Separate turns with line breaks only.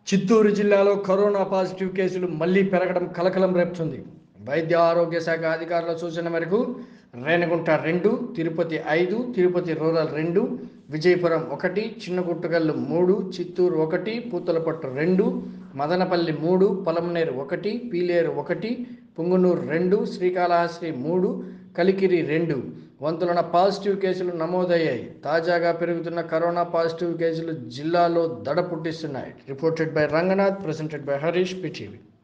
చిత్తూరు జిల్లాలో corona positive కేసులు మళ్లీ పెరగడం కలకలం రేపుతుంది వైద్య ఆరోగ్య శాఖ అధికారుల సూచన మేరకు రేణిగుంట రెండు తిరుపతి ఐదు తిరుపతి రూరల్ రెండు విజయపురం ఒకటి చిన్నగుట్టగల్లు మూడు చిత్తూరు ఒకటి పూతలపట్టు రెండు మదనపల్లి మూడు పొలంనేరు ఒకటి పీలేరు ఒకటి పుంగునూరు రెండు శ్రీకాళహస్తి మూడు కలికిరి రెండు వంతులన పాజిటివ్ కేసులు నమోదయ్యాయి తాజాగా పెరుగుతున్న కరోనా పాజిటివ్ కేసులు జిల్లాలో దడ పుట్టిస్తున్నాయి reported by Ranganath presented by Harish PTV